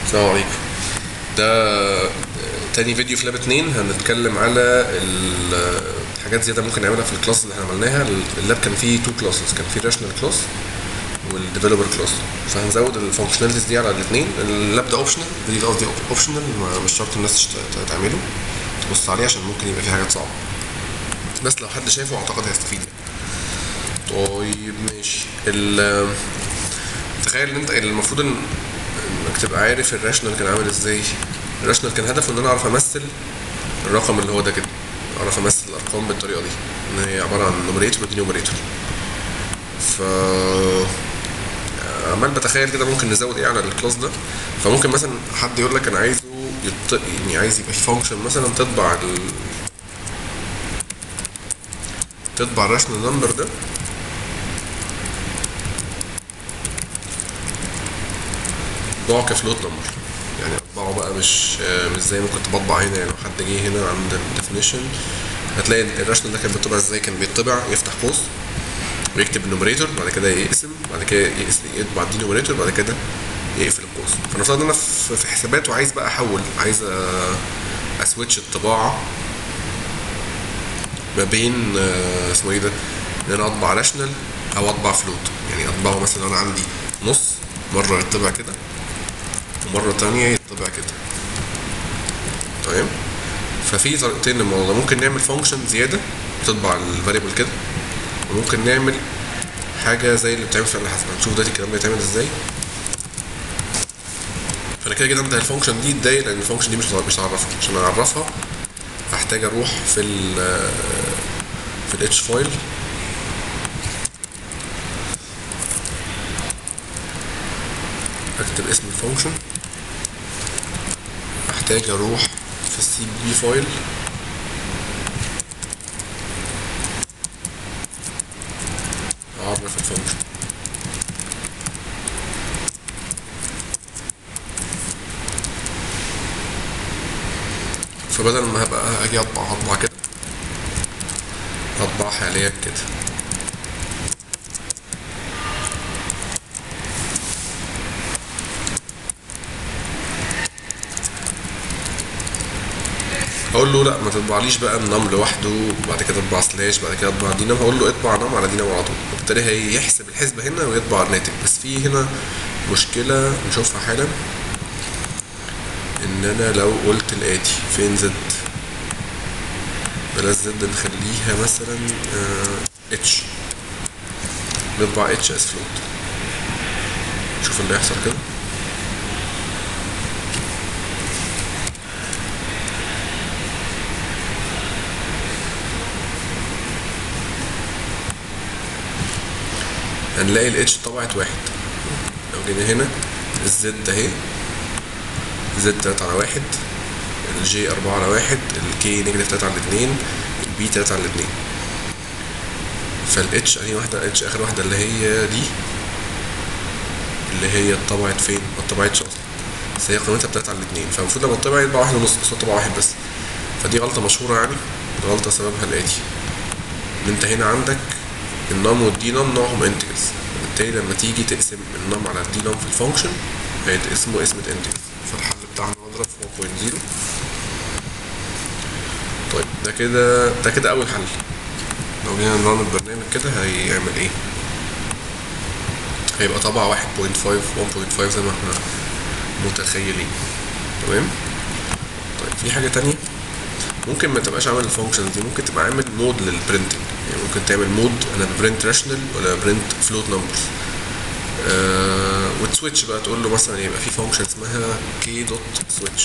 السلام عليكم ده تاني فيديو في لاب 2 هنتكلم على ال- حاجات زياده ممكن نعملها في الكلاس اللي احنا عملناها اللاب كان فيه تو كلاسز كان فيه راشنال كلاس والديفلوبر كلاس فهنزود الفانكشناليتيز دي على الاثنين اللاب ده اوبشنال الفيديو ده قصدي اوبشنال مش شرط الناس تشت- تعمله تبص عليه عشان ممكن يبقى فيه حاجات صعبه بس لو حد شايفه اعتقد هيستفيد يعني طيب ماشي ال تخيل ان انت المفروض ان انك تبقى عارف الراشنال كان عامل ازاي الراشنال كان هدفه ان انا اعرف امثل الرقم اللي هو ده كده اعرف امثل الارقام بالطريقه دي ان هي عباره عن نوميريتور ودينوميريتور ف عمال بتخيل كده ممكن نزود ايه على الكلاس ده فممكن مثلا حد يقول لك انا عايزه يط... يعني عايز يبقى في فانكشن مثلا تطبع ال... تطبع الراشنال نمبر ده طبعه كفلوت نمبر يعني اطبعه بقى مش مش زي ما كنت بطبع هنا يعني لو حد جه هنا عند الديفينيشن هتلاقي الراشنال ده كان بيطبع ازاي كان بيطبع يفتح قوس ويكتب النوميريتور بعد كده يقسم بعد كده يقس- يطبع الدينوميريتور بعد كده يقفل القوس فنفترض ان انا في في حسابات وعايز بقى احول عايز أ- اسويتش الطباعه ما بين آه، اسمه ايه ده ان انا اطبع راشنال او اطبع فلوت يعني اطبعه مثلا انا عندي نص مره يطبع كده ومره تانية يطبع كده تمام ففي طريقتين للموضوع ده ممكن نعمل فانكشن زياده تطبع الفاريبل كده وممكن نعمل حاجه زي اللي بتعمل في الاله الحاسبه هنشوف دلوقتي الكلام ده بيتعمل ازاي فانا كده كده انتهى الفانكشن دي اتضايق لان الفانكشن دي مش مش هعرفها عشان اعرفها هحتاج اروح في ال في الاتش فايل اكتب اسم الفانكشن احتاج اروح في السي بي فايل اعرف الفانكشن فبدل ما هبقى اجي اطبع هطبع كده هطبع حاليا كده اقول له لا ما تطبعليش بقى النم لوحده وبعد كده اطبع سلاش بعد كده اطبع دينام هقول له اطبع نم على دينام على طول وبالتالي هيحسب الحسبه هنا ويطبع الناتج بس في هنا مشكله نشوفها حالا ان انا لو قلت الاتي فين زد بلاش زد نخليها مثلا اتش نطبع اتش اس فلوت شوف اللي هيحصل كده هنلاقي الاتش طبعت واحد لو جينا هنا الزد اهي زد تلاتة على واحد الجي أربعة على واحد الكي نيجاتيف تلاتة على اتنين البي تلاتة على اتنين فالاتش انهي واحدة الاتش آخر واحدة اللي هي دي اللي هي اتطبعت فين؟ ما اتطبعتش أصلا بس هي قيمتها بتلاتة على اتنين فالمفروض لما تطبع يطبع واحد ونص بس هو طبع واحد بس فدي غلطة مشهورة يعني الغلطة سببها الآتي إن أنت هنا عندك النم والدي نم نوعهم انتجرز بالتالي لما تيجي تقسم النم على الدي نم في الفانكشن هيتقسموا قسمة انتجرز فالحل بتاعنا نضرب في 1.0 طيب ده كده ده كده أول حل لو جينا نرن البرنامج كده هيعمل ايه؟ هيبقى طبعا 1.5 1.5 زي ما احنا متخيلين تمام؟ طيب في حاجة تانية ممكن ما تبقاش عامل الفانكشن دي ممكن تبقى عامل مود للبرنتنج يعني ممكن تعمل مود انا برنت راشنال ولا برنت فلوت نمبرز آه وتسويتش بقى تقول له مثلا يبقى في فانكشن اسمها كي دوت سويتش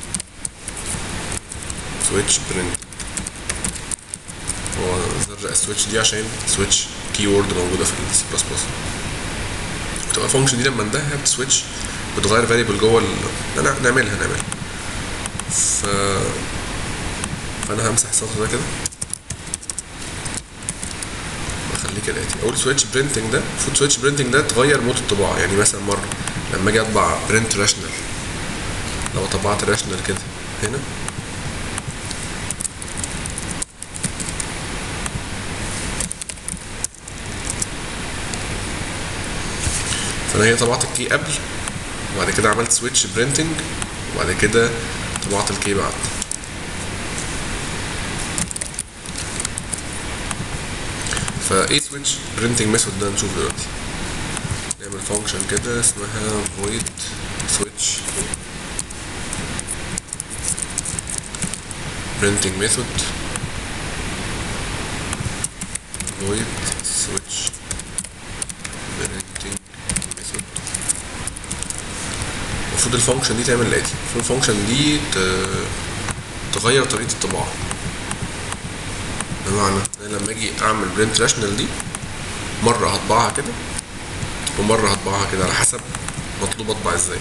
سويتش برنت هو زرع السويتش دي عشان سويتش كي وورد موجوده في السي بلس بلس بتبقى الفانكشن دي لما ندهها بسويتش بتغير فاريبل جوه ال... لا، نعملها نعملها ف فانا همسح السطر ده كده واخليه كالاتي اول سويتش برينتنج ده المفروض سويتش برينتنج ده تغير مود الطباعه يعني مثلا مره لما اجي اطبع برنت راشنال لو طبعت راشنال كده هنا فانا هي طبعت الكي قبل وبعد كده عملت سويتش برينتنج وبعد كده طبعت الكي بعد فايه سويتش برينتنج ميثود ده نشوف دلوقتي نعمل فانكشن كده اسمها void switch printing method void switch printing method المفروض الفانكشن دي تعمل الاتي المفروض الفانكشن دي ت- تغير طريقة الطباعة بمعنى ان أنا لما اجي اعمل برنت راشنال دي مرة هطبعها كده ومرة هطبعها كده على حسب مطلوب اطبع ازاي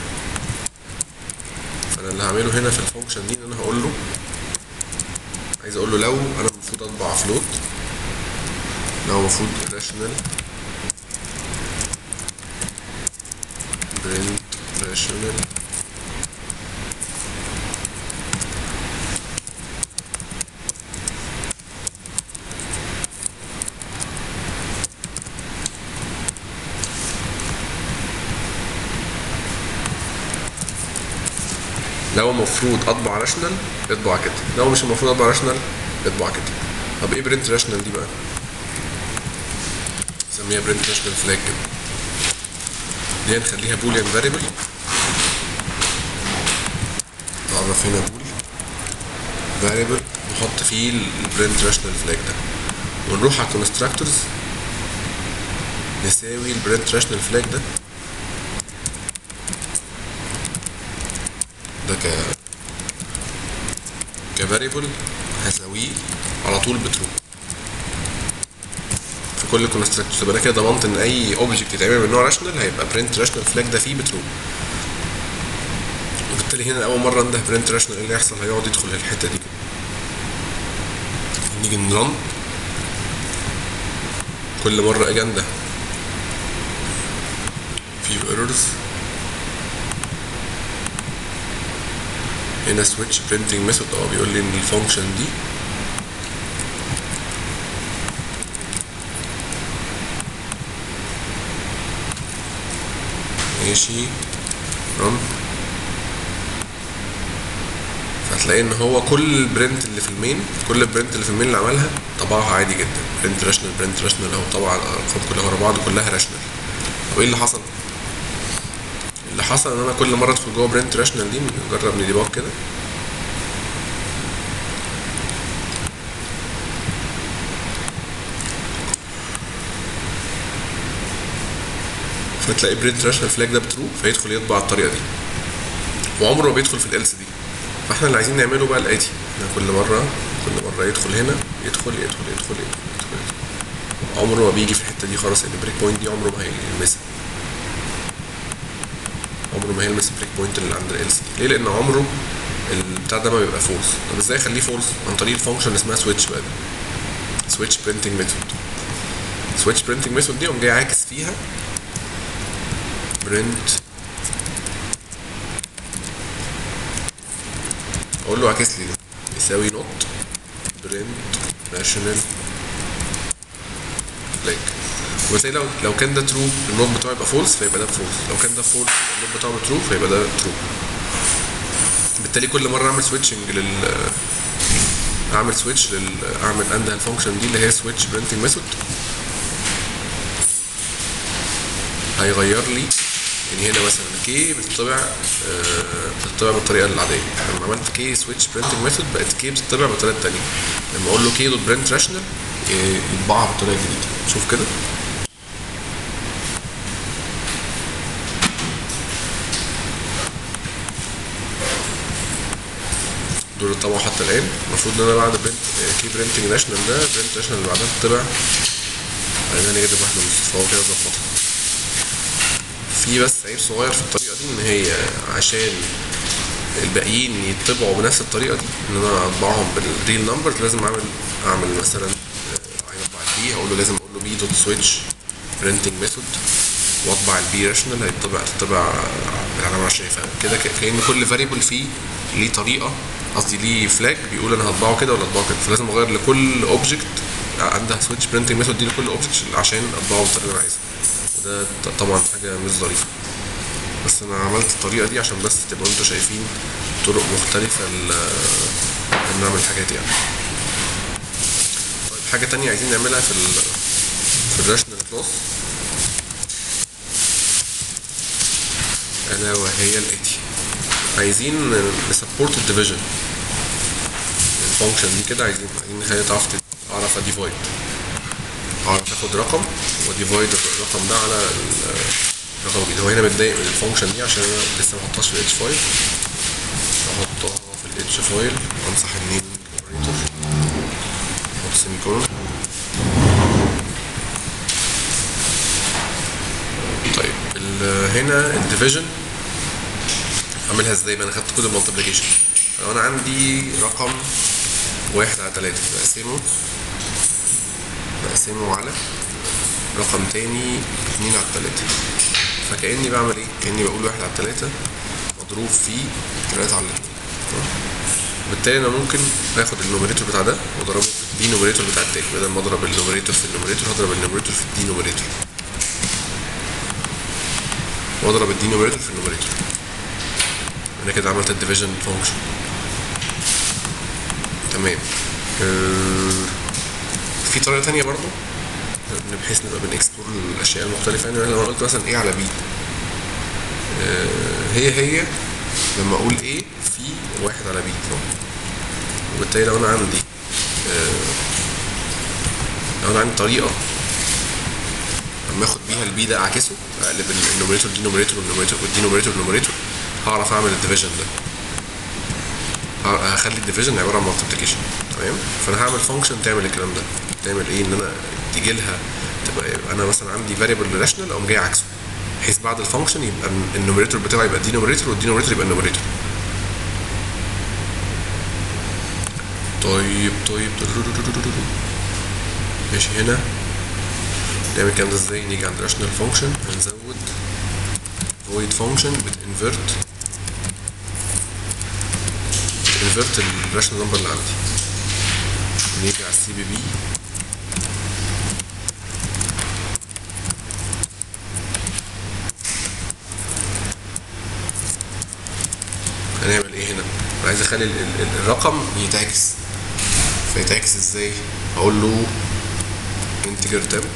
فانا اللي هعمله هنا في الفانكشن دي ان انا هقول له عايز اقول له لو انا المفروض اطبع فلوت لو المفروض راشنال برنت راشنال لو المفروض اطبع راشنال اطبع كده لو مش المفروض اطبع راشنال اطبع كده طب ايه برنت راشنال دي بقى نسميها برنت راشنال فلاج كده دي هنخليها بوليان فاريبل نعرف هنا بول فاريبل نحط فيه البرنت راشنال فلاج ده ونروح على الكونستراكتورز نساوي البرنت راشنال فلاج ده ده ك كفاريبل هساويه على طول بترو في كل كونستراكتور تبقى انا كده ضمنت ان اي اوبجكت يتعمل من نوع راشنال هيبقى برنت راشنال فلاج ده فيه بترو وبالتالي هنا اول مره انده برنت راشنال ايه اللي هيحصل هيقعد يدخل الحته دي كده نيجي نرن كل مره اجي انده في ايرورز هنا switch printing method اه بيقول لي ان الفانكشن دي ماشي run فهتلاقي ان هو كل البرنت اللي في المين كل البرنت اللي في المين اللي عملها طبعها عادي جدا برنت راشنال برنت راشنال اهو طبع الارقام كلها ورا بعض كلها راشنال طب ايه اللي حصل؟ اللي حصل ان انا كل مره ادخل جوه برنت راشنال دي نجرب نديباج كده فتلاقي برنت راشنال فلاج ده بترو فيدخل يطبع الطريقه دي وعمره ما بيدخل في الالس دي فاحنا اللي عايزين نعمله بقى الاتي احنا كل مره كل مره يدخل هنا يدخل يدخل يدخل يدخل, يدخل, يدخل. عمره ما بيجي في الحته دي خالص لان البريك بوينت دي عمره ما هيلمسها عمره ما هيلمس البريك بوينت اللي عند ال سي ليه لان عمره البتاع ده ما بيبقى فورس طب ازاي اخليه فورس عن طريق الفانكشن اسمها سويتش بقى سويتش برينتنج ميثود سويتش برينتنج ميثود دي قوم جاي عاكس فيها برنت اقول له عكس لي ده يساوي نوت برنت ناشونال فلاج وزي لو لو كان ده ترو النوت بتاعه يبقى فولس فيبقى ده فولس لو كان ده فولس النوت بتاعه ترو فيبقى ده ترو بالتالي كل مره اعمل سويتشنج لل اعمل سويتش لل اعمل انده الفانكشن دي اللي هي سويتش برينتنج ميثود هيغير لي يعني هنا مثلا كي بتطبع آه بتطبع بالطريقه العاديه لما عملت كي سويتش برينتنج ميثود بقت كي بتطبع بالطريقه الثانيه لما اقول له كي دوت برنت راشنال يطبعها بالطريقه الجديده شوف كده دول طبعا حتى الان المفروض ان انا بعد برنت كي برنتنج ناشونال ده برنت ناشونال اللي بعدها تطبع بعدين نيجاتيف واحده ونص فهو كده ظبطها في بس عيب صغير في الطريقه دي ان هي عشان الباقيين يطبعوا بنفس الطريقه دي ان انا اطبعهم بالريل نمبر لازم اعمل اعمل مثلا عايز اطبع البي هقول له لازم اقول له بي دوت سويتش برينتنج ميثود واطبع البي راشنال هيطبع تطبع بالعلامه عشان يفهم كده كان كل فاريبل فيه ليه طريقه قصدي ليه فلاج بيقول انا هطبعه كده ولا هطبعه كده فلازم اغير لكل اوبجكت عندها سويتش برينتنج ميثود دي لكل اوبجكت عشان اطبعه بالطريقه اللي انا عايزها وده طبعا حاجه مش ظريفه بس انا عملت الطريقه دي عشان بس تبقوا انتوا شايفين طرق مختلفه ل إن نعمل حاجات يعني طيب حاجه تانية عايزين نعملها في ال في الراشنال كلاس الا وهي الاتي عايزين نسبورت الديفيجن الفانكشن دي كده عايزين عايزين نخليها تعرف تت- اعرف اديفايد اعرف اخد رقم وديفايد الرقم ده على ال- الرقم الجديد هو هنا متضايق من الفانكشن دي عشان انا لسه ما حطهاش في الاتش فايل احطها في الاتش فايل امسح النيم اوبريتور احط سيمي كولون طيب ال- هنا الديفيجن اعملها ازاي بقى انا خدت كود المالتيبليكيشن لو انا عندي رقم واحد على تلاتة بقسمه بقسمه على رقم تاني اتنين على تلاتة فكأني بعمل ايه؟ كأني بقول واحد على تلاتة مضروب في تلاتة على اتنين تمام؟ وبالتالي انا ممكن باخد النوميريتور بتاع ده واضربه في الدينوميريتور بتاع التاني بدل ما اضرب النوميريتور في النوميريتور هضرب النوميريتور في الدينوميريتور واضرب الدينوميريتور في النوميريتور انا كده عملت الديفيجن فانكشن تمام آه، في طريقه تانية برضو إن بحيث نبقى بنكسبلور الاشياء المختلفه يعني لو انا قلت مثلا ايه على بي هي هي لما اقول ايه في واحد على بي وبالتالي لو انا عندي آه، لو انا عندي طريقه لما اخد بيها البي ده اعكسه اقلب النوميريتور دي نوميريتور والنوميريتور والدي نوميريتور والنوميريتور هعرف اعمل الديفيجن ده ه- هخلي الديفيجن عباره عن مالتيبليكيشن تمام فانا هعمل فانكشن تعمل الكلام ده تعمل ايه ان انا تيجي لها تبقى يبقى انا مثلا عندي فاريبل ريليشنال اقوم جاي عكسه بحيث بعد الفانكشن يبقى ال- النوميريتور بتاعي يبقى دي نوميريتور والدي نوميريتور يبقى النوميريتور طيب طيب ماشي هنا نعمل الكلام ده ازاي نيجي عند راشنال فانكشن هنزود void function بتنفرت بتنفرت الراشنال نمبر اللي عندي نيجي على السي بي بي هنعمل ايه هنا؟ انا عايز اخلي ال- ال- ال- الرقم يتعكس فيتعكس ازاي؟ اقول له integer tab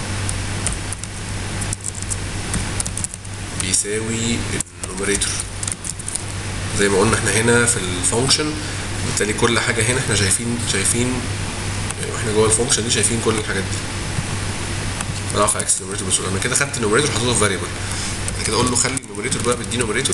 بيساوي النوميريتور زي ما قلنا احنا هنا في الفانكشن بالتالي كل حاجه هنا احنا شايفين شايفين واحنا جوه الفانكشن دي شايفين كل الحاجات دي انا اعرف اكس النوميريتور بسهوله انا كده خدت النوميريتور حطيته في فاريبل بعد كده اقول له خلي النوميريتور بقى بالدي نوميريتور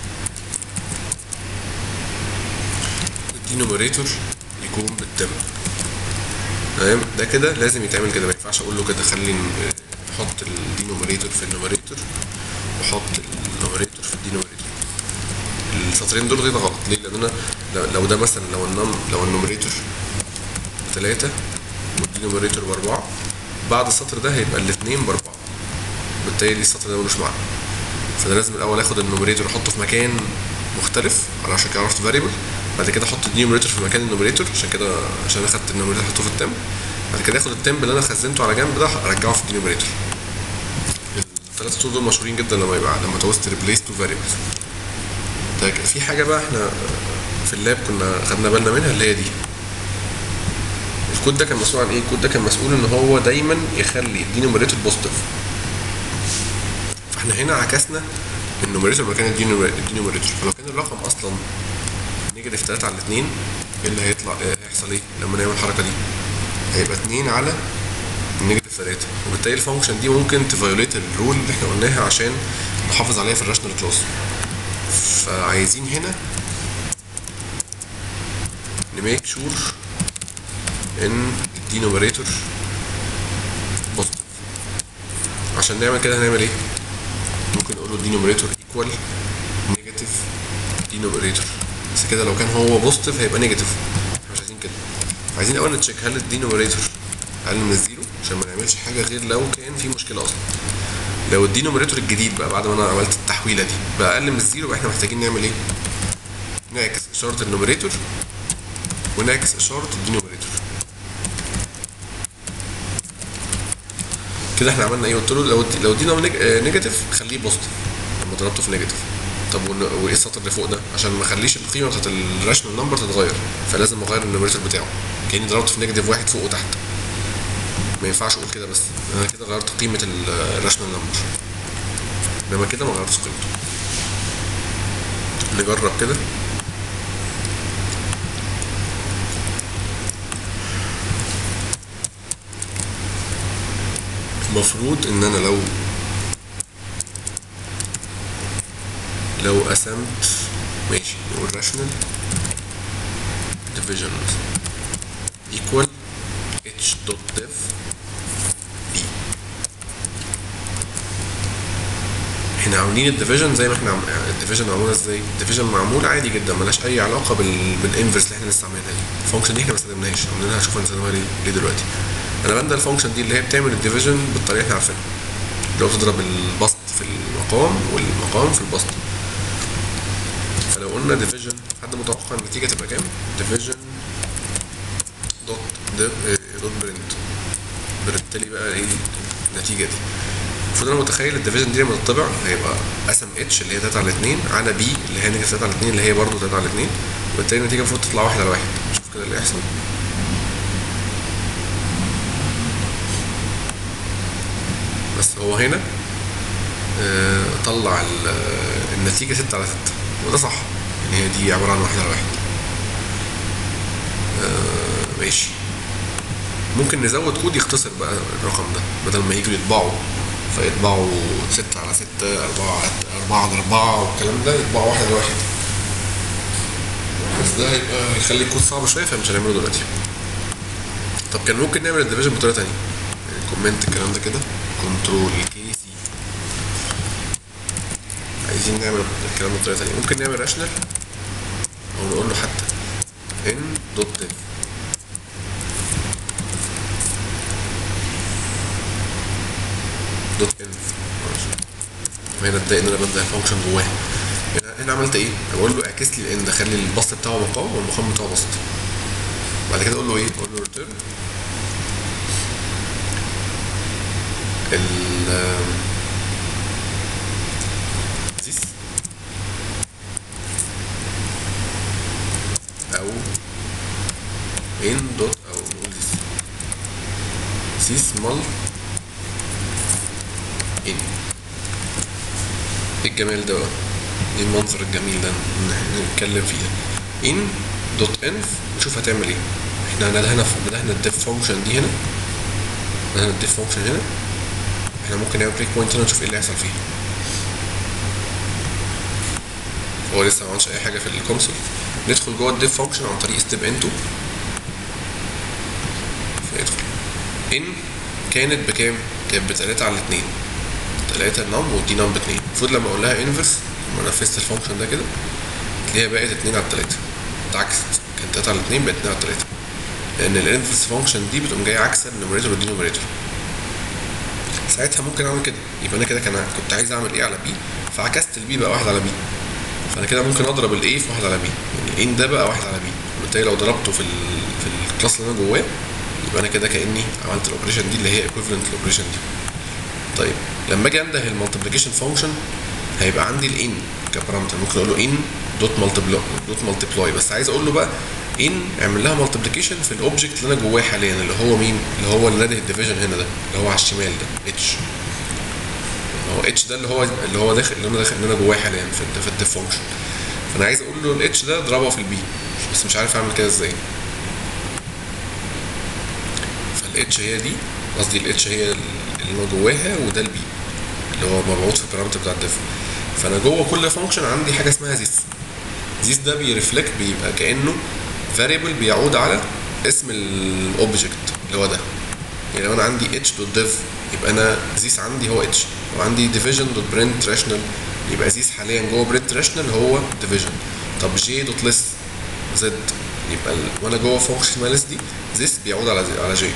والدي نوميريتور يكون بالتم تمام ده كده لازم يتعمل كده ما ينفعش اقول له كده خلي ن- حط الدي نوميريتور في النوميريتور وحط النوميريتور في الدي نوميريتور السطرين دول غير غلط ليه لان انا لو- لو ده مثلا لو النم لو النوميريتور بثلاثة والدينوميريتور بأربعة بعد السطر ده هيبقى الاثنين بأربعة بالتالي السطر ده ملوش معنى فانا لازم الاول اخد النوميريتور احطه في مكان مختلف على عشان كده عرفت فاريبل بعد كده احط الدينوميريتور في مكان النوميريتور عشان كده عشان اخدت النوميريتور احطه في التم بعد كده اخد التمب اللي انا خزنته على جنب ده ارجعه في الدينوميريتور الثلاثة طول دول مشهورين جدا لما يبقى لما تعوز تريبليس تو فاريبلز طيب في حاجة بقى احنا في اللاب كنا خدنا بالنا منها اللي هي دي الكود ده كان مسؤول عن ايه؟ الكود ده كان مسؤول ان هو دايما يخلي الدينوميريتور بوزيتيف فاحنا هنا عكسنا النوميريتور مكان الدينوميريتور فلو كان الرقم اصلا نيجاتيف 3 على 2 ايه اللي هيطلع ايه هيحصل ايه لما نعمل الحركه دي؟ هيبقى 2 على النيجاتيف 3 وبالتالي الفانكشن دي ممكن تفايوليت الرول اللي احنا قلناها عشان نحافظ عليها في الراشنال كلاس فعايزين هنا نميك شور ان الدينوميريتور بوزيتيف عشان نعمل كده هنعمل ايه؟ ممكن نقول له الدينوميريتور ايكوال نيجاتيف دينوميريتور بس كده لو كان هو بوزيتيف هيبقى نيجاتيف احنا مش عايزين كده عايزين الاول نتشيك هل الدينوميريتور اقل من الزيرو عشان ما نعملش حاجه غير لو كان في مشكله اصلا لو الدينوميريتور الجديد بقى بعد ما انا عملت التحويله دي بقى اقل من الزيرو يبقى احنا محتاجين نعمل ايه؟ نعكس اشاره النوميريتور ونعكس اشاره الدينوميريتور كده احنا عملنا ايه قلت له لو لو ادينا نيجاتيف خليه بوزيتيف لما ضربته في نيجاتيف طب ون- وايه السطر اللي فوق ده عشان ما اخليش القيمه بتاعت الراشنال نمبر تتغير فلازم اغير النوميريتور بتاعه كاني ضربته في نيجاتيف واحد فوق وتحت ما ينفعش اقول كده بس انا كده غيرت قيمه الراشنال نمبر انما كده ما غيرتش قيمته نجرب كده المفروض ان انا لو لو قسمت ماشي نقول rational division equal h dot div b احنا عاملين الديفيجن زي ما احنا عم... الديفيجن معموله ازاي؟ الديفيجن معمول عادي جدا ملهاش اي علاقه بال... بالانفرس اللي احنا لسه عاملينها دي الفانكشن دي احنا ما استخدمناهاش عاملينها هنشوف هنستخدمها ليه ليه دلوقتي انا بندى الفانكشن دي اللي هي بتعمل الديفيجن بالطريقه اللي احنا عارفينها اللي هو بتضرب البسط في المقام والمقام في البسط فلو قلنا ديفيجن حد متوقع النتيجه تبقى كام؟ ديفيجن دوت دوت برنت برنت لي بقى ايه النتيجه دي المفروض انا متخيل الديفيجن دي لما تطبع هيبقى قسم اتش اللي هي 3 على 2 على بي اللي هي نيجاتيف 3 على 2 اللي هي برضه 3 على 2 وبالتالي النتيجه المفروض تطلع 1 على 1 شوف كده اللي هيحصل بس هو هنا آه، طلع ال- آه، النتيجه 6 على 6 وده صح يعني هي دي عباره عن 1 على 1 آه، ماشي ممكن نزود كود يختصر بقى الرقم ده بدل ما يجوا يطبعوا فيطبعوا 6 على 6 4 على 4 على 4 والكلام ده يطبعوا 1 على 1 بس ده هيبقى هيخلي الكود صعب شويه فمش هنعمله دلوقتي طب كان ممكن نعمل الديفيجن بطريقه تانية يعني كومنت الكلام ده كده كنترول كي سي عايزين نعمل الكلام بطريقه تانية ممكن نعمل راشنال او نقول له حتى ان دوت ديف دوت ان هنا اتضايق ان انا ببدا الفانكشن جواه هنا هنا عملت ايه؟ بقول له اعكس لي الان خلي البسط بتاعه مقام والمقام بتاعه بسط بعد كده اقول له ايه؟ اقول له ريتيرن ال this او in دوت او نقول this this مال in ايه الجمال ده بقى ايه المنظر الجميل ده ان احنا نتكلم فيه ده in دوت انف نشوف هتعمل ايه احنا ندهنا ندهنا الديف فانكشن دي هنا ندهنا الديف فانكشن هنا احنا ممكن نعمل بريك بوينت هنا نشوف ايه اللي هيحصل فيه هو لسه ما عملش اي حاجه في الكونسول ندخل جوه الديف فانكشن عن طريق ستيب انتو فندخل ان كانت بكام؟ كانت بتلاتة على اتنين تلاتة نم ودي نم باتنين المفروض لما اقول لها انفرس لما نفذت الفانكشن ده كده تلاقيها بقت اتنين على تلاتة اتعكست كانت تلاتة على اتنين بقت اتنين على تلاتة لان الانفرس فانكشن دي بتقوم جايه عكس النوميريتور والدينوميريتور ساعتها ممكن اعمل كده يبقى انا كده كان كنت عايز اعمل ايه على بي فعكست البي بقى واحد على بي فانا كده ممكن اضرب الايه في واحد على بي يعني ان ده بقى واحد على بي وبالتالي لو ضربته في ال في الكلاس اللي انا جواه يبقى انا كده كاني عملت الاوبريشن دي اللي هي ايكويفالنت للاوبريشن دي طيب لما اجي انده المالتيبليكيشن فانكشن هيبقى عندي الان كبارامتر ممكن اقول له ان دوت مالتيبلاي دوت مالتيبلاي بس عايز اقول له بقى ان اعمل لها مالتيبليكيشن في الاوبجكت اللي انا جواه حاليا اللي هو مين اللي هو اللي نادي الديفيجن هنا ده اللي هو على الشمال ده اتش هو اتش ده اللي هو اللي هو داخل اللي انا داخل اللي انا جواه حاليا في ال في الديف فانكشن فانا عايز اقول له الاتش ده اضربه في البي بس مش عارف اعمل كده ازاي فالاتش هي دي قصدي الاتش هي اللي انا جواها وده البي اللي هو مبعوث في البارامتر بتاع الديف فانا جوه كل فانكشن عندي حاجه اسمها زيس زيس ده بيرفلكت بيبقى كانه فاريبل بيعود على اسم الاوبجكت اللي هو ده يعني لو انا عندي اتش دوت ديف يبقى انا زيس عندي هو اتش لو عندي ديفيجن دوت برنت راشنال يبقى زيس حاليا جوه برنت راشنال هو ديفيجن طب جي دوت ليس زد يبقى ال... وانا جوه فانكشن اسمها ليس دي زيس بيعود على على جي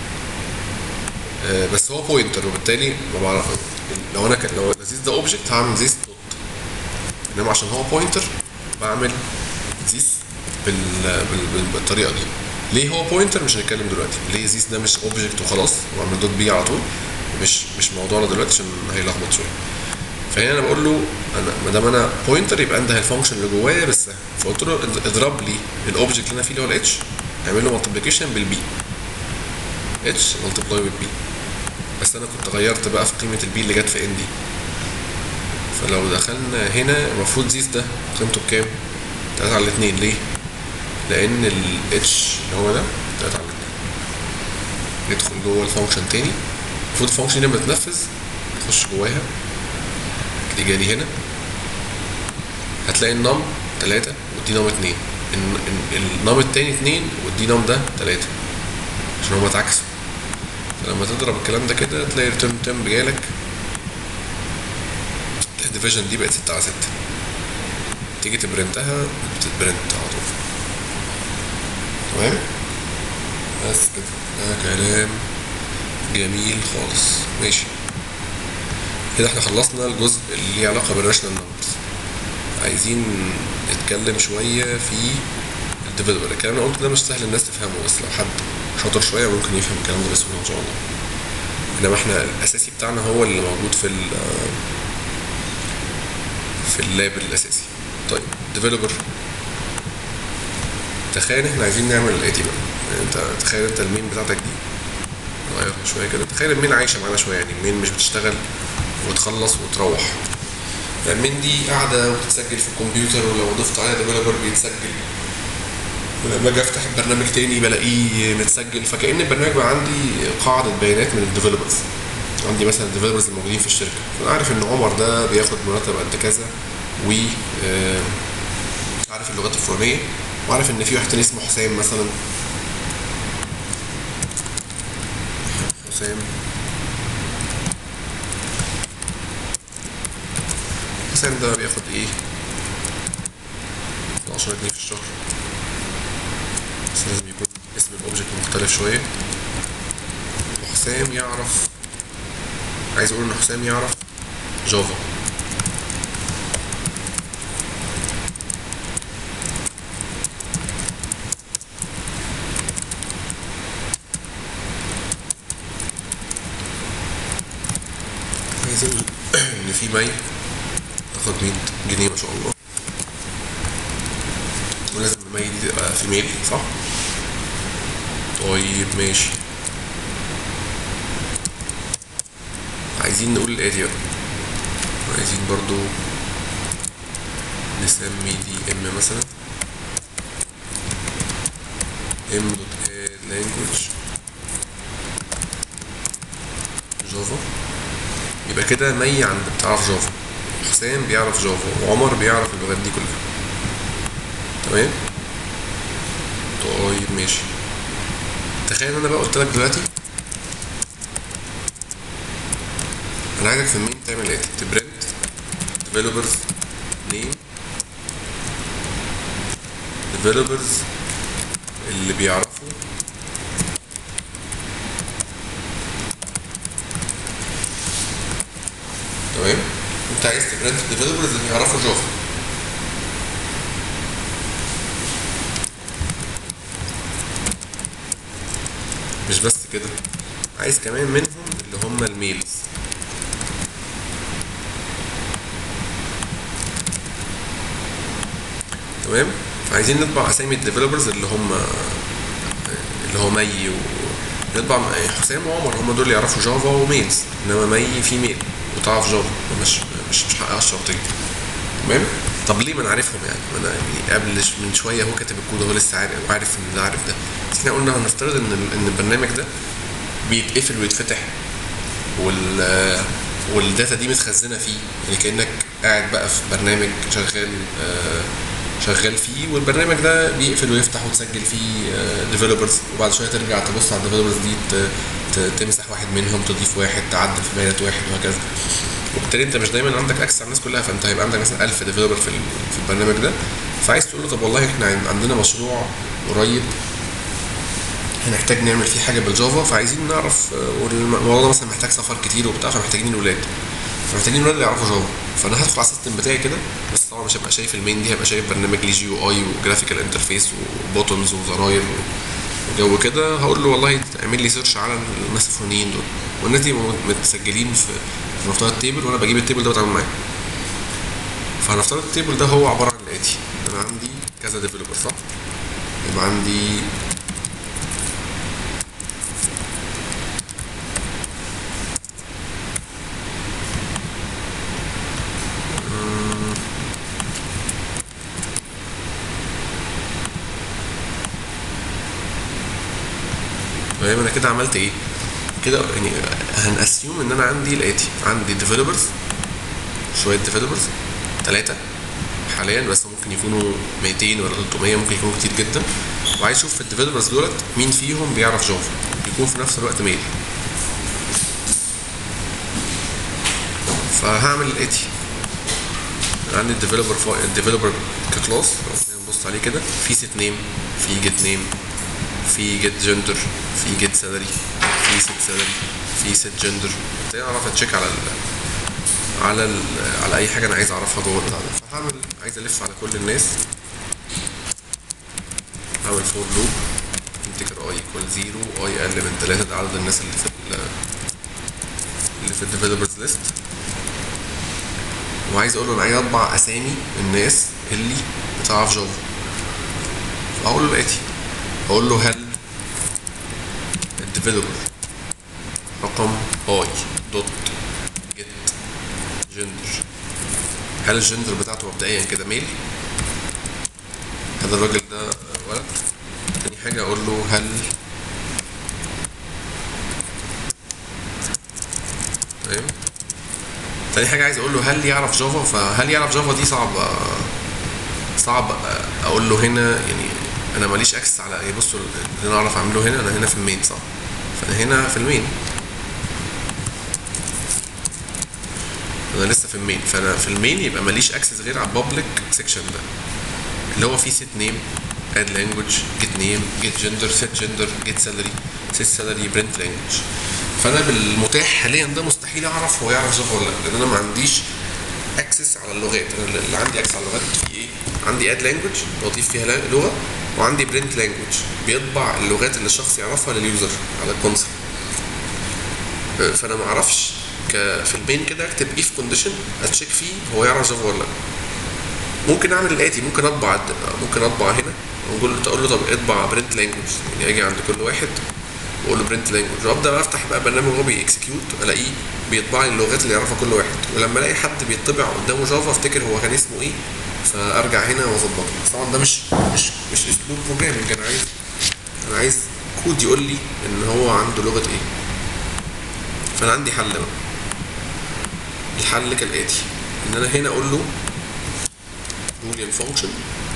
آه بس هو بوينتر وبالتالي ما بعرف لو انا ك... لو زيس ده اوبجكت هعمل زيس دوت انما عشان هو بوينتر بعمل زيس بال... بال... بال... بالطريقه دي ليه هو بوينتر مش هنتكلم دلوقتي ليه زيس ده مش اوبجكت وخلاص واعمل دوت بي على طول مش مش موضوعنا دلوقتي عشان هيلخبط شويه فهنا انا بقول له انا ما دام انا بوينتر يبقى انده الفانكشن اللي جوايا بس فقلت له اضرب لي الاوبجكت اللي انا فيه اللي هو الاتش اعمل له مالتيبليكيشن بالبي اتش ملتبلاي بالبي بس انا كنت غيرت بقى في قيمه البي اللي جت في ان دي فلو دخلنا هنا المفروض زيس ده قيمته بكام؟ 3 على 2 ليه؟ لان الاتش اللي هو ده 3 على 2 ندخل جوه الفانكشن تاني المفروض الفانكشن دي لما تتنفذ تخش جواها تيجي جالي هنا هتلاقي النم 3 والدي نم 2 النم التاني 2 والدي نم ده 3 عشان هما اتعكسوا فلما تضرب الكلام ده كده تلاقي الريتيرن تيمب جالك الديفيجن دي بقت 6 على 6 تيجي تبرنتها بتتبرنت على طول تمام بس كده ده كلام جميل خالص ماشي كده احنا خلصنا الجزء اللي ليه علاقه بالراشنال نمبرز عايزين نتكلم شويه في الديفلوبر الكلام اللي قلته ده مش سهل الناس تفهمه بس لو حد شاطر شويه ممكن يفهم الكلام ده بسهوله ان شاء الله انما احنا الاساسي بتاعنا هو اللي موجود في ال في اللاب الاساسي طيب ديفلوبر تخيل احنا عايزين نعمل الاتي بقى يعني انت تخيل انت المين بتاعتك دي نغيرها شويه كده تخيل المين عايشه معانا شويه يعني المين مش بتشتغل وتخلص وتروح المين دي قاعده وبتتسجل في الكمبيوتر ولو ضفت عليها ديفلوبر بيتسجل ولما اجي افتح البرنامج تاني بلاقيه متسجل فكأن البرنامج بقى عندي قاعدة بيانات من الديفلوبرز عندي مثلا الديفلوبرز الموجودين في الشركة فأنا عارف إن عمر ده بياخد مرتب قد كذا و عارف اللغات الفلانية وعارف إن في واحد تاني اسمه حسام مثلا حسام حسام ده بياخد ايه 12 جنيه في الشهر بس لازم يكون اسم الاوبجكت مختلف شوية وحسام يعرف عايز اقول ان حسام يعرف جافا عايز اقول ان في مي تاخد 100 جنيه ما شاء الله ولازم المي دي تبقى في ميل صح؟ طيب ماشي عايزين نقول الآتي بقى عايزين برضو نسمي دي ام مثلا ام دوت اد لانجوج جافا يبقى كده مي عند بتعرف جافا حسام بيعرف جافا وعمر بيعرف اللغات دي كلها تمام طيب ماشي تخيل ان انا بقى قلت لك دلوقتي انا عايزك في المين تعمل ايه تبرنت developers name developers اللي بيعرفوا تمام انت عايز تبرنت developers اللي بيعرفوا جافا مش بس كده عايز كمان منهم اللي هم الميلز تمام فعايزين نطبع اسامي الديفلوبرز اللي هم اللي هو مي و نطبع حسام وعمر هم دول اللي يعرفوا جافا وميلز انما مي في ميل وتعرف جافا مش مش مش حقها الشرطيه تمام طب ليه ما انا عارفهم يعني ما انا يعني قبل من شويه هو كاتب الكود هو لسه عارف وعارف ان ده عارف ده بس احنا قلنا هنفترض ان ان البرنامج ده بيتقفل ويتفتح وال والداتا دي متخزنه فيه يعني كانك قاعد بقى في برنامج شغال شغال فيه والبرنامج ده بيقفل ويفتح وتسجل فيه ديفلوبرز وبعد شويه ترجع تبص على الديفلوبرز دي تمسح واحد منهم تضيف واحد تعدل في بيانات واحد وهكذا وبالتالي انت مش دايما عندك اكسس على الناس كلها فانت هيبقى عندك مثلا 1000 ديفلوبر في في البرنامج ده فعايز تقول له طب والله احنا عندنا مشروع قريب هنحتاج نعمل فيه حاجه بالجافا فعايزين نعرف والموضوع ده مثلا محتاج سفر كتير وبتاع فمحتاجين الولاد فمحتاجين الولاد اللي يعرفوا جافا فانا هدخل على السيستم بتاعي كده بس طبعا مش هبقى شايف المين دي هبقى شايف برنامج ليه جي يو اي وجرافيكال انترفيس وبوتنز وزراير وجو كده هقول له والله اعمل لي سيرش على الناس الفلانيين دول والناس دي متسجلين في فنفترض التيبل وانا بجيب التيبل ده واتعامل معاه فهنفترض التيبل ده هو عباره عن الاتي انا عندي كذا ديفلوبر صح يبقى عندي فاهم انا كده عملت ايه كده يعني هنأسيوم ان انا عندي الاتي عندي ديفلوبرز شويه ديفلوبرز ثلاثه حاليا بس ممكن يكونوا 200 ولا 300 ممكن يكونوا كتير جدا وعايز اشوف في الديفلوبرز دولت مين فيهم بيعرف جافا يكون في نفس الوقت ميل فهعمل الاتي عندي الديفلوبر الديفلوبر ككلاس نبص عليه كده في سيت نيم في جيت نيم في جيت جندر في جيت سالري في سيت سالري في سيت جندر تعرف اتشيك على ال على ال على اي حاجه انا عايز اعرفها جوه البتاع ده فهعمل عايز الف على كل الناس هعمل فور لوب انتجر اي ايكوال زيرو اي اقل من 3 ده عدد الناس اللي في ال اللي في الديفلوبرز ليست وعايز اقول له انا عايز اطبع اسامي الناس اللي بتعرف جافا فهقول له الاتي هقول له هل الديفلوبر رقم اي دوت جيت جندر هل الجندر بتاعته مبدئيا كده ميل هذا الراجل ده ولد تاني حاجة اقول له هل تمام تاني حاجة عايز اقول له هل يعرف جافا فهل يعرف جافا دي صعب صعب اقول له هنا يعني انا ماليش اكسس على ايه بصوا اللي انا اعرف اعمله هنا انا هنا في المين صح فانا هنا في المين انا لسه في المين فانا في المين يبقى ماليش اكسس غير على البابليك سيكشن ده اللي هو فيه سيت نيم اد لانجوج جيت نيم جيت جندر سيت جندر جيت سالري سيت سالري برنت لانجوج فانا بالمتاح حاليا ده مستحيل اعرف هو يعرف جافا ولا لا لان انا ما عنديش اكسس على اللغات انا اللي عندي اكسس على اللغات في ايه عندي اد لانجوج بضيف فيها لغه وعندي برنت لانجوج بيطبع اللغات اللي الشخص يعرفها لليوزر على الكونسول فانا ما اعرفش في المين كده اكتب اف كونديشن اتشيك فيه هو يعرف جافا ولا لا ممكن اعمل الاتي ممكن اطبع ممكن اطبع هنا واقول له تقول له طب اطبع برنت لانجوج يعني اجي عند كل واحد واقول له برنت لانجوج وابدا بقى افتح بقى برنامج وهو بيكسكيوت الاقيه بيطبع لي اللغات اللي يعرفها كل واحد ولما الاقي حد بيطبع قدامه جافا افتكر هو كان اسمه ايه فارجع هنا واظبطه بس طبعا ده مش مش مش اسلوب بروجرامنج انا عايز انا عايز كود يقول لي ان هو عنده لغه ايه فانا عندي حل بقى الحل كالاتي ان انا هنا اقول له بوليان فانكشن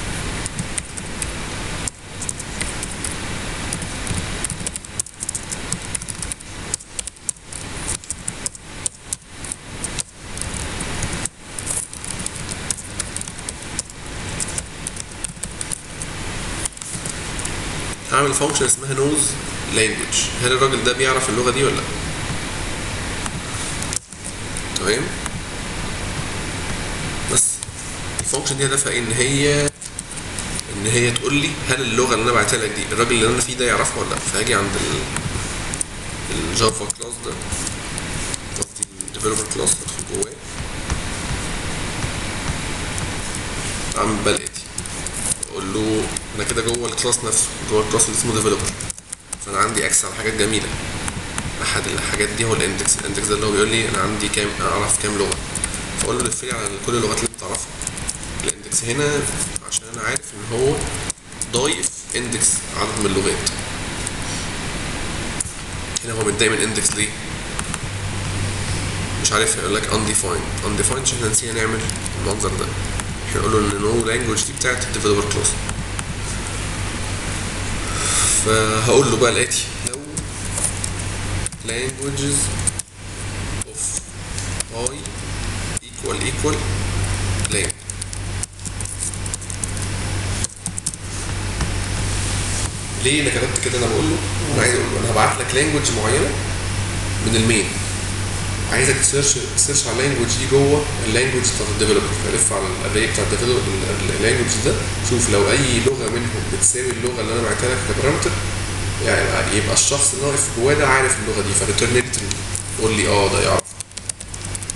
هعمل فانكشن اسمها نوز لانجوج هل الراجل ده بيعرف اللغه دي ولا لا تمام بس الفانكشن دي هدفها ان هي ان هي تقول لي هل اللغه اللي انا بعتها لك دي الراجل اللي انا فيه ده يعرفها ولا لا فهاجي عند الجافا كلاس ده قصدي الديفلوبر كلاس ادخل جواه اعمل بقى الاتي اقول له انا كده جوه الكلاس نفسه جوه الكلاس اللي اسمه ديفلوبر فانا عندي اكسس على حاجات جميله احد الحاجات دي هو الاندكس الاندكس ده اللي هو بيقول لي انا عندي كام اعرف كام لغه فاقول له لف لي على كل اللغات اللي انت تعرفها الاندكس هنا عشان انا عارف ان هو ضايف اندكس عدد من اللغات هنا هو متضايق من اندكس ليه مش عارف يقول لك undefined undefined عشان احنا نسينا نعمل المنظر ده احنا نقول له ان نو لانجوج دي بتاعت الديفلوبر كلاس فهقول له بقى الاتي لو languages of i equal equal lang ليه انا كتبت كده انا بقول له انا عايز اقول له انا هبعت لك لانجوج معينه من المين عايزك تسيرش تسيرش على اللانجوج دي جوه اللانجوج بتاعت الديفلوبر فلف على الاري بتاع الديفلوبر اللانجوج ده شوف لو اي لغه منهم بتساوي اللغه اللي انا بعتها لك كبارامتر يعني يبقى الشخص اللي واقف جواه ده عارف اللغه دي فريتيرن لي ترو قول لي اه ده يعرف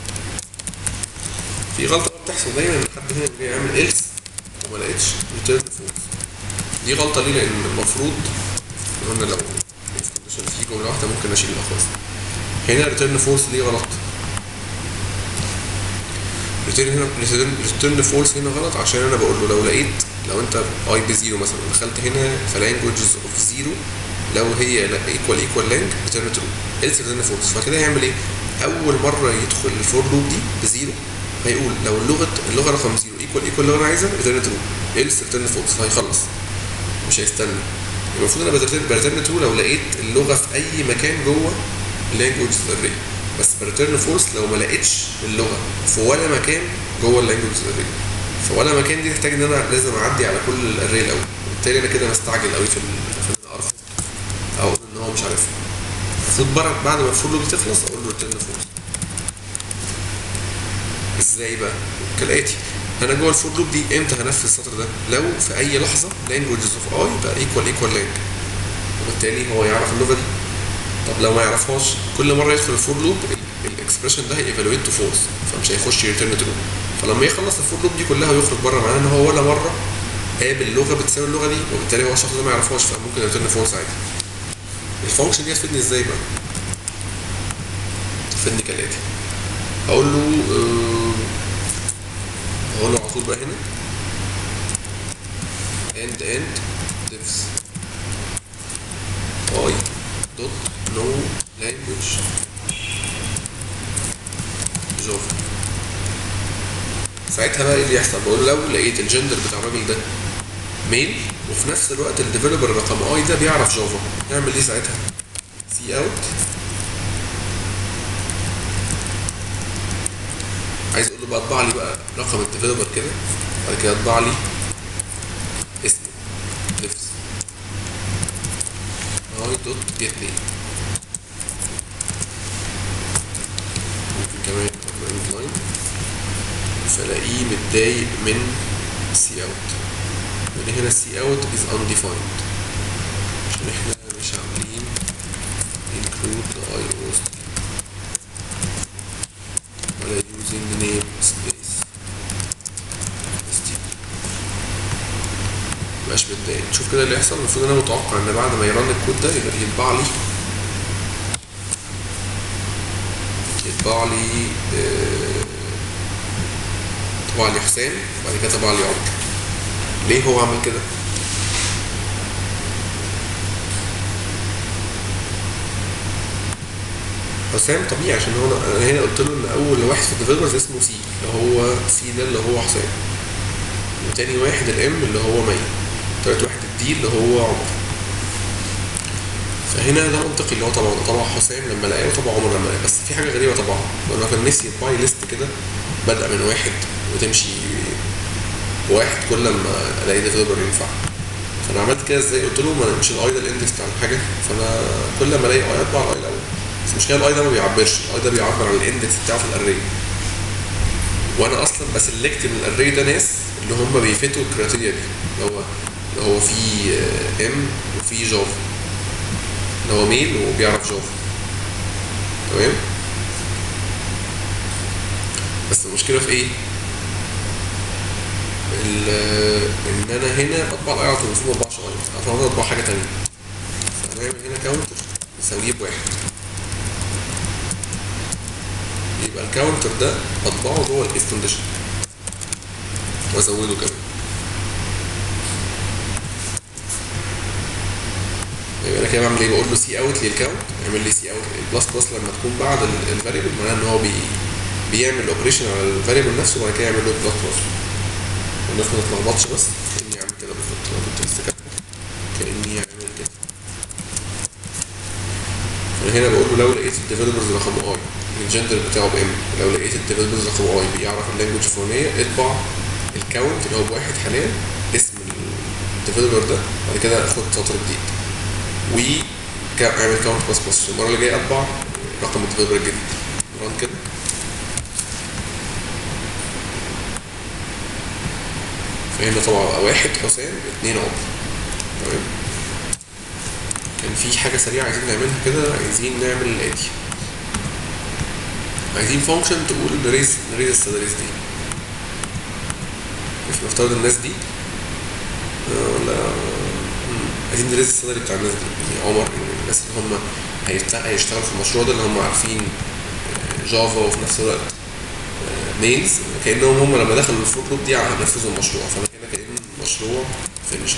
في غلطه بقى بتحصل دايما ان حد هنا جاي يعمل ايلس وما لقيتش ريتيرن فولس دي غلطه ليه لان المفروض قلنا لو الكونديشن في جمله واحده ممكن اشيل خالص هنا ريتيرن فولس دي غلط ريتيرن هنا ريتيرن فولس هنا غلط عشان انا بقول له لو لقيت لو انت اي بزيرو مثلا دخلت هنا في لانجوجز اوف زيرو لو هي ايكوال ايكوال لانج ريتيرن ترو ايلس ريتيرن فولس فكده هيعمل ايه؟ اول مره يدخل الفور لوب دي بزيرو هيقول لو اللغه اللغه رقم زيرو ايكوال ايكوال اللي انا عايزها ريتيرن ترو ايلس ريتيرن فولس فهيخلص مش هيستنى المفروض انا بريتيرن ترو لو لقيت اللغه في اي مكان جوه اللانجوجز الري بس بريتيرن فولس لو ما لقيتش اللغه في ولا مكان جوه اللانجوجز الري في ولا مكان دي تحتاج ان انا لازم اعدي على كل الاري الاول وبالتالي انا كده مستعجل قوي في ال- في ان أنا ارفض او اقول ان هو مش عارفها المفروض بر- بعد ما الفور لوب تخلص اقول له ريتيرن فولس ازاي بقى كالاتي انا جوه الفور لوب دي امتى هنفذ السطر ده لو في اي لحظه languages اوف اي بقى ايكوال ايكوال لانج وبالتالي هو يعرف اللغه دي طب لو ما يعرفهاش كل مره يدخل الفور لوب الاكسبريشن ده هيفالويت تو فولس فمش هيخش يريتيرن ترو فلما يخلص الفور لوب دي كلها ويخرج بره معناه ان هو ولا مره قابل لغه بتساوي اللغه دي وبالتالي هو الشخص ده ما يعرفهاش فممكن يريتيرن فولس عادي الفانكشن دي هتفيدني ازاي بقى؟ تفيدني كالاتي هقول له آه، هقول له على طول بقى هنا end end diffs i dot no language java ساعتها بقى ايه اللي يحصل بقول له لو لقيت الجندر بتاع الراجل ده ميل وفي نفس الوقت الديفلوبر رقم اي ده بيعرف جافا نعمل ايه ساعتها سي اوت عايز اقول له بقى اطبع لي بقى رقم الديفلوبر كده بعد كده اطبع لي اسمه ديفز اي دوت جيت نيم ممكن كمان اند لاين فلاقيه متضايق من سي اوت من هنا السي اوت از undefined عشان احنا مش عاملين include the iOS ولا using name space std مبقاش متضايق شوف كده اللي يحصل المفروض انا متوقع ان بعد ما يرن الكود ده يبقى يطبع لي يطبع لي آه، طبع لي حسام وبعد كده طبع لي عمر ليه هو عمل كده؟ حسام طبيعي عشان هو انا هنا قلت له ان اول واحد في الديفلوبرز اسمه سي اللي هو سي ده اللي هو حسام وتاني واحد الام اللي هو مي تالت واحد الدي اللي هو عمر فهنا ده منطقي اللي هو طبعا طبع حسام لما لقاه وطبع عمر لما لقاه بس في حاجه غريبه طبعا لما كان نسي يطبع لي ليست كده بدأ من واحد وتمشي واحد كل ما الاقي ديفلوبر ينفع فانا عملت كده ازاي قلت له ما مش الاي ده الاندكس بتاع الحاجه فانا كل ما الاقي اي اطبع الاي الاول بس المشكله الاي ده ما بيعبرش الاي ده بيعبر عن الاندكس بتاعه في الاري وانا اصلا بسلكت من الاري ده ناس اللي هم بيفتوا الكريتيريا دي اللي هو اللي هو في ام وفي جافا اللي هو ميل وبيعرف جافا تمام بس المشكله في ايه؟ ال- ان انا هنا بطبع الاي على طول المفروض ما اطبعش اي فانا اطبع حاجه تانيه فهنعمل هنا كاونتر نساويه بواحد يبقى الكاونتر ده اطبعه جوه الاف كونديشن وازوده كمان يبقى انا كده بعمل ايه بقول له سي اوت للكاونت يعمل لي سي اوت البلس بلس لما تكون بعد الفاريبل معناها ان هو بي بيعمل اوبريشن على الفاريبل نفسه وبعد كده يعمل له بلس بلس والناس ما تتلخبطش بس كاني عامل كده بالظبط انا كنت لسه كاتبه كاني عامل كده فانا هنا بقول له لو لقيت الديفلوبرز رقم اي الجندر بتاعه بام لو لقيت الديفلوبرز رقم اي بيعرف اللانجوج الفلانيه اطبع الكاونت اللي هو بواحد حاليا اسم الديفلوبر ده بعد كده خد سطر جديد و كا- اعمل كاونت بس بس المره اللي جايه اطبع رقم الديفلوبر الجديد ران كده فهنا طبعا بقى واحد حسام اتنين عمر تمام كان في حاجة سريعة عايزين نعملها كده عايزين نعمل الآتي عايزين فانكشن تقول نريز نريز السداريز دي نفترض الناس دي آه، ولا مم، عايزين نريز السالري بتاع الناس دي يعني عمر الناس اللي هم هيشتغل هيشتغلوا في المشروع ده اللي هم عارفين آه، جافا وفي نفس الوقت ميلز كانهم هم لما دخلوا الفور لوب دي هينفذوا المشروع فانا كده كان المشروع فينيش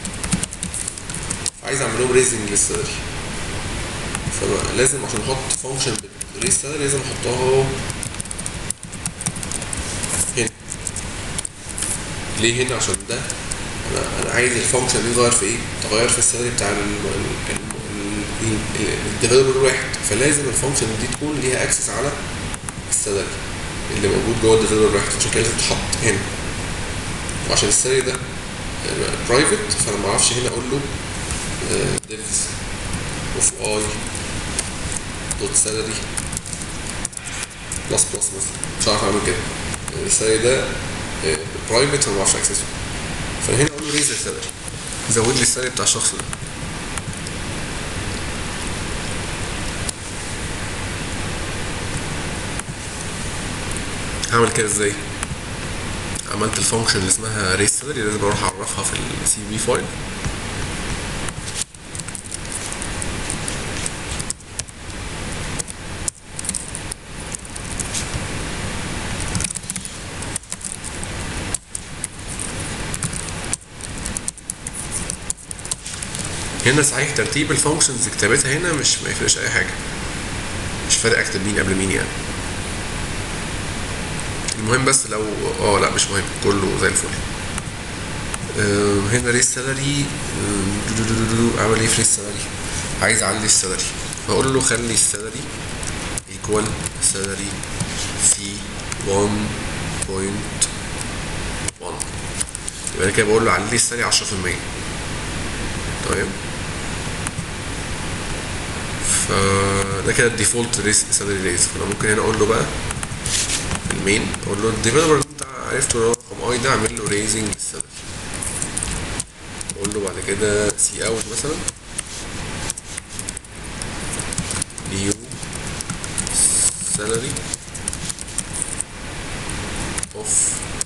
عايز اعمل لهم ريزنج للسالري فلازم عشان احط فانكشن بالريز سالري لازم احطها هنا ليه هنا عشان ده انا انا عايز الفانكشن دي تغير في ايه؟ تغير في السالري بتاع الديفلوبر الواحد فلازم الفانكشن دي تكون ليها اكسس على السالري اللي موجود جوه الديفلوبر الواحد عشان كده لازم تتحط هنا وعشان السالري ده برايفت فانا ما اعرفش هنا اقول له ديفز اوف اي دوت سالري بلس بلس مثلا مش عارف اعمل كده السالري ده برايفت فما بعرفش اكسسه فهنا اقول له ريز السالري زود لي السالري بتاع الشخص ده هعمل كده ازاي عملت الفانكشن اللي اسمها ريز سالري لازم اروح اعرفها في السي بي فايل هنا صحيح ترتيب الفانكشنز كتابتها هنا مش ما يفرقش اي حاجه مش فارق اكتب مين قبل مين يعني المهم بس لو اه لا مش مهم كله زي الفل آه، هنا ريس سالري اعمل ايه في ريس سالري عايز اعلي السالري فاقول له خلي السالري ايكوال سالري في 1.1 يبقى انا كده بقول له علي لي السالري 10% تمام فده كده الديفولت ريس سالري ريز فانا ممكن هنا اقول له بقى في المين اقول له الديفلوبر اللي انت عرفته اللي هو رقم اي ده اعمل له ريزنج للسالري اقول له بعد كده سي اوت مثلا نيو سالري اوف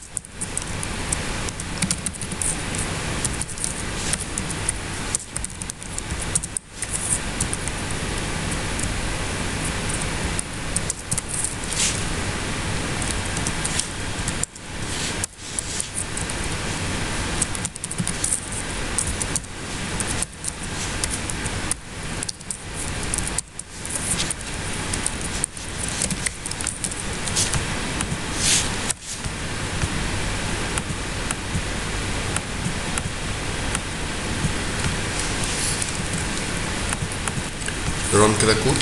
ران كده كود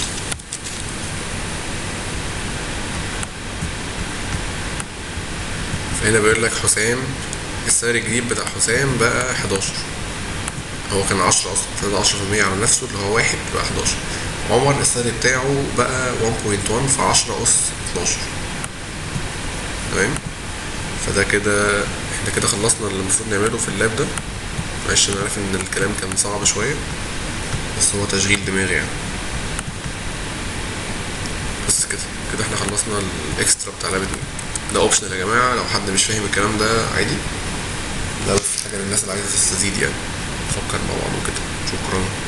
فهنا بيقول لك حسام السعر الجديد بتاع حسام بقى 11 هو كان 10 اصلا فده 10% على نفسه اللي هو واحد بقى 11 عمر السعر بتاعه بقى 1.1 في 10 اس 12 تمام فده كده احنا كده خلصنا اللي المفروض نعمله في اللاب ده معلش انا عارف ان الكلام كان صعب شويه بس هو تشغيل دماغ يعني بس كده كده احنا خلصنا الاكسترا بتاع لعبة مين ده اوبشنال يا جماعة لو حد مش فاهم الكلام ده عادي ده بس حاجة للناس اللي عايزة تستزيد يعني نفكر مع بعض وكده شكرا